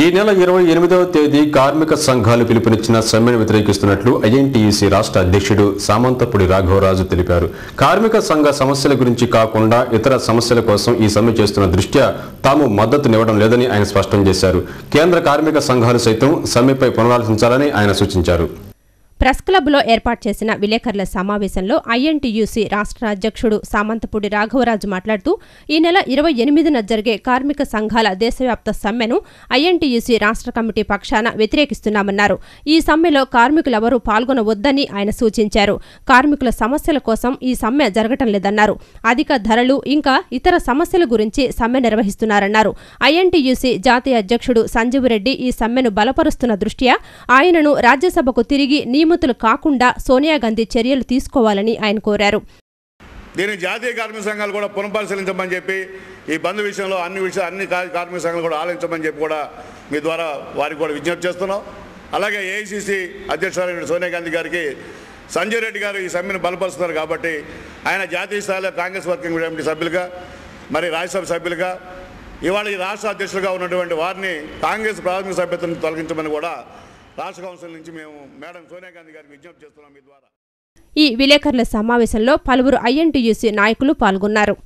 ఈ నెల ఇరవై ఎనిమిదవ తేదీ కార్మిక సంఘాలు పిలుపునిచ్చిన సమ్మెను వ్యతిరేకిస్తున్నట్లు ఐఎన్టీయూసీ రాష్ట్ర అధ్యక్షుడు సామంతపుడి రాఘవరాజు తెలిపారు కార్మిక సంఘ సమస్యల గురించి కాకుండా ఇతర సమస్యల కోసం ఈ సమ్మె చేస్తున్న దృష్ట్యా తాము మద్దతునివ్వడం లేదని ఆయన స్పష్టం చేశారు కేంద్ర కార్మిక సంఘాలు సైతం సమ్మెపై పునరాలోచించాలని ఆయన సూచించారు ప్రెస్ క్లబ్లో ఏర్పాటు చేసిన విలేకరుల సమావేశంలో ఐఎన్టీయూసీ రాష్ట్ర అధ్యక్షుడు సామంతపూడి రాఘవరాజు మాట్లాడుతూ ఈ నెల ఇరవై ఎనిమిదిన జరిగే కార్మిక సంఘాల దేశవ్యాప్త సమ్మెను ఐఎన్టీయూసీ రాష్ట్ర కమిటీ పక్షాన వ్యతిరేకిస్తున్నామన్నారు ఈ సమ్మెలో కార్మికులెవరూ పాల్గొనవద్దని ఆయన సూచించారు కార్మికుల సమస్యల కోసం ఈ సమ్మె జరగటం లేదన్నారు అధిక ధరలు ఇంకా ఇతర సమస్యల గురించి సమ్మె నిర్వహిస్తున్నారన్నారు ఐఎన్టీయూసీ జాతీయ అధ్యక్షుడు సంజీవరెడ్డి ఈ సమ్మెను బలపరుస్తున్న దృష్ట్యా ఆయనను రాజ్యసభకు తిరిగి నియమితులు కాకుండా సోనియా గాంధీ చర్యలు తీసుకోవాలని ఆయన కోరారు దీన్ని జాతీయ కార్మిక సంఘాలు కూడా పునఃపరిశీలించమని చెప్పి ఈ బంద్ విషయంలో అన్ని విషయాలు అన్ని కా- కార్మిక సంఘాలు కూడా ఆలోచించమని చెప్పి కూడా మీ ద్వారా వారికి కూడా విజ్ఞప్తి చేస్తున్నాం అలాగే ఏఐసిసి అధ్యక్షురాలు సోనియా గాంధీ గారికి సంజయ్ రెడ్డి గారు ఈ సమ్మెను బలపరుస్తున్నారు కాబట్టి ఆయన జాతీయ స్థాయిలో కాంగ్రెస్ వర్కింగ్ కమిటీ సభ్యులుగా మరి రాజ్యసభ సభ్యులుగా ఇవాళ ఈ రాష్ట్ర అధ్యక్షులుగా ఉన్నటువంటి వారిని కాంగ్రెస్ ప్రాథమిక సభ్యతను తొలగించమని కూడా రాష్ట్ర కౌన్సిల్ నుంచి మేము మేడం సోనియా గాంధీ గారికి విజ్ఞప్తి చేస్తున్నాం మీ ద్వారా ఈ విలేకరుల సమావేశంలో పలువురు ఐఎన్టీయూసీ నాయకులు పాల్గొన్నారు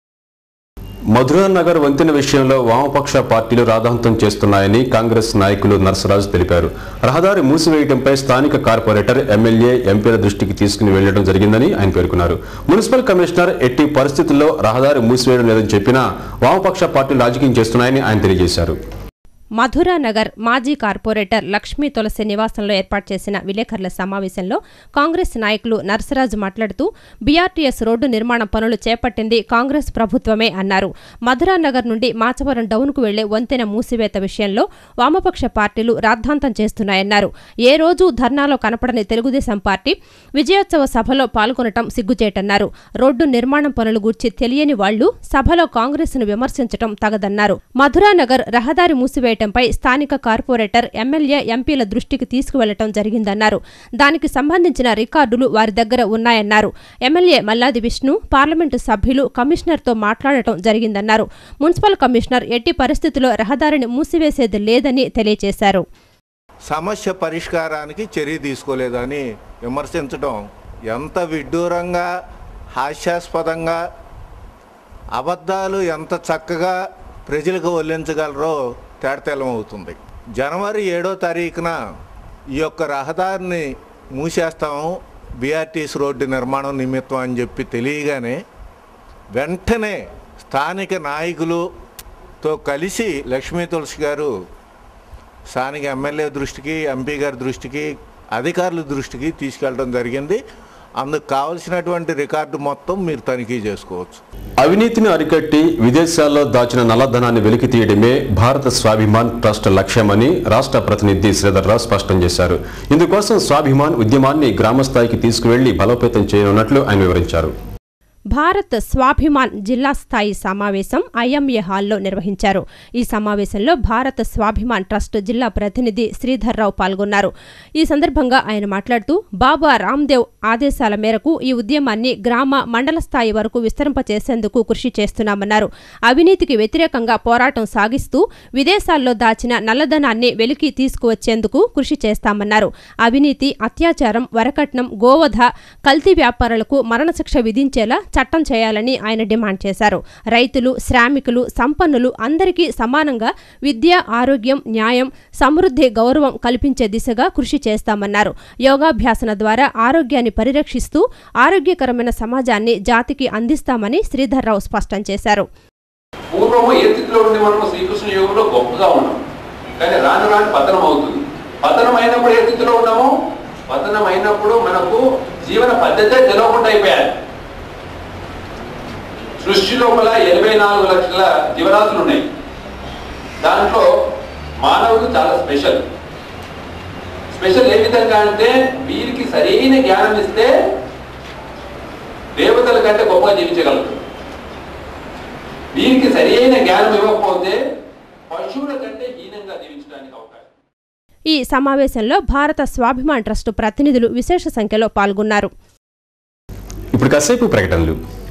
మధురా నగర్ వంతెన విషయంలో వామపక్ష పార్టీలు రాధాంతం చేస్తున్నాయని కాంగ్రెస్ నాయకులు నర్సరాజు తెలిపారు రహదారి మూసివేయడంపై స్థానిక కార్పొరేటర్ ఎమ్మెల్యే ఎంపీల దృష్టికి తీసుకుని వెళ్లడం జరిగిందని ఆయన పేర్కొన్నారు మున్సిపల్ కమిషనర్ ఎట్టి పరిస్థితుల్లో రహదారి మూసివేయడం లేదని చెప్పినా వామపక్ష పార్టీలు రాజకీయం చేస్తున్నాయని ఆయన తెలియజేశారు మధురా నగర్ మాజీ కార్పొరేటర్ లక్ష్మీ తులసి నివాసంలో ఏర్పాటు చేసిన విలేకరుల సమావేశంలో కాంగ్రెస్ నాయకులు నర్సరాజు మాట్లాడుతూ బీఆర్టీఎస్ రోడ్డు నిర్మాణ పనులు చేపట్టింది కాంగ్రెస్ ప్రభుత్వమే అన్నారు మధురా నగర్ నుండి మాచవరం డౌన్కు వెళ్లే వంతెన మూసివేత విషయంలో వామపక్ష పార్టీలు రాద్ధాంతం చేస్తున్నాయన్నారు ఏ రోజు ధర్నాలో కనపడని తెలుగుదేశం పార్టీ విజయోత్సవ సభలో పాల్గొనటం సిగ్గుచేటన్నారు రోడ్డు నిర్మాణం పనులు గూర్చి తెలియని వాళ్లు సభలో కాంగ్రెస్ను విమర్శించటం తగదన్నారు మధురానగర్ రహదారి మూసివేయటంపై స్థానిక కార్పొరేటర్ ఎమ్మెల్యే ఎంపీల దృష్టికి తీసుకువెళ్లటం జరిగిందన్నారు దానికి సంబంధించిన రికార్డులు వారి దగ్గర ఉన్నాయన్నారు ఎమ్మెల్యే మల్లాది విష్ణు పార్లమెంటు సభ్యులు కమిషనర్తో మాట్లాడటం జరిగిందన్నారు మున్సిపల్ కమిషనర్ ఎట్టి పరిస్థితుల్లో రహదారిని మూసివేసేది లేదని తెలియజేశారు సమస్య పరిష్కారానికి చర్య తీసుకోలేదని విమర్శించడం ఎంత విడ్డూరంగా హాస్యాస్పదంగా అబద్ధాలు ఎంత చక్కగా ప్రజలకు వల్లించగలరో తేటతెల్లం అవుతుంది జనవరి ఏడో తారీఖున ఈ యొక్క రహదారిని మూసేస్తాము బీఆర్టీసీ రోడ్డు నిర్మాణం నిమిత్తం అని చెప్పి తెలియగానే వెంటనే స్థానిక నాయకులుతో కలిసి లక్ష్మీ తులసి గారు స్థానిక ఎమ్మెల్యే దృష్టికి ఎంపీ గారి దృష్టికి అధికారుల దృష్టికి తీసుకెళ్ళడం జరిగింది అందుకు కావలసినటువంటి రికార్డు మొత్తం మీరు తనిఖీ చేసుకోవచ్చు అవినీతిని అరికట్టి విదేశాల్లో దాచిన నల్లధనాన్ని వెలికి తీయడమే భారత స్వాభిమాన్ ట్రస్ట్ లక్ష్యమని రాష్ట్ర ప్రతినిధి శ్రీధర్రావు స్పష్టం చేశారు ఇందుకోసం స్వాభిమాన్ ఉద్యమాన్ని గ్రామస్థాయికి తీసుకువెళ్లి బలోపేతం చేయనున్నట్లు ఆయన వివరించారు భారత్ స్వాభిమాన్ జిల్లా స్థాయి సమావేశం ఐఎంఏ హాల్లో నిర్వహించారు ఈ సమావేశంలో భారత స్వాభిమాన్ ట్రస్ట్ జిల్లా ప్రతినిధి శ్రీధర్రావు పాల్గొన్నారు ఈ సందర్భంగా ఆయన మాట్లాడుతూ బాబా రామ్దేవ్ ఆదేశాల మేరకు ఈ ఉద్యమాన్ని గ్రామ మండల స్థాయి వరకు విస్తరింపచేసేందుకు కృషి చేస్తున్నామన్నారు అవినీతికి వ్యతిరేకంగా పోరాటం సాగిస్తూ విదేశాల్లో దాచిన నల్లధనాన్ని వెలికి తీసుకువచ్చేందుకు కృషి చేస్తామన్నారు అవినీతి అత్యాచారం వరకట్నం గోవధ కల్తీ వ్యాపారులకు మరణశిక్ష విధించేలా చట్టం చేయాలని ఆయన డిమాండ్ చేశారు రైతులు శ్రామికులు సంపన్నులు అందరికీ సమానంగా విద్య ఆరోగ్యం న్యాయం సమృద్ధి గౌరవం కల్పించే దిశగా కృషి చేస్తామన్నారు యోగాభ్యాసన ద్వారా ఆరోగ్యాన్ని పరిరక్షిస్తూ ఆరోగ్యకరమైన సమాజాన్ని జాతికి అందిస్తామని శ్రీధర్రావు స్పష్టం చేశారు పూర్వము ఏ స్థితిలో ఉండి మనము శ్రీకృష్ణ యోగంలో గొప్పగా ఉన్నాం కానీ రాను రాను పతనం అవుతుంది పతనం అయినప్పుడు ఏ స్థితిలో ఉన్నాము పతనం అయినప్పుడు మనకు జీవన పద్ధతే తెలవకుండా అయిపోయాయి సృష్టి లోపల ఎనభై నాలుగు లక్షల జీవరాశులు ఉన్నాయి దాంట్లో మానవుడు చాలా స్పెషల్ స్పెషల్ ఏ విధంగా అంటే వీరికి సరైన జ్ఞానం ఇస్తే దేవతల కంటే గొప్పగా జీవించగలరు వీరికి సరైన జ్ఞానం ఇవ్వకపోతే పశువుల కంటే హీనంగా జీవించడానికి అవకాశం ఈ సమావేశంలో భారత స్వాభిమాన్ ట్రస్టు ప్రతినిధులు విశేష సంఖ్యలో పాల్గొన్నారు ఇప్పుడు కాసేపు ప్రకటనలు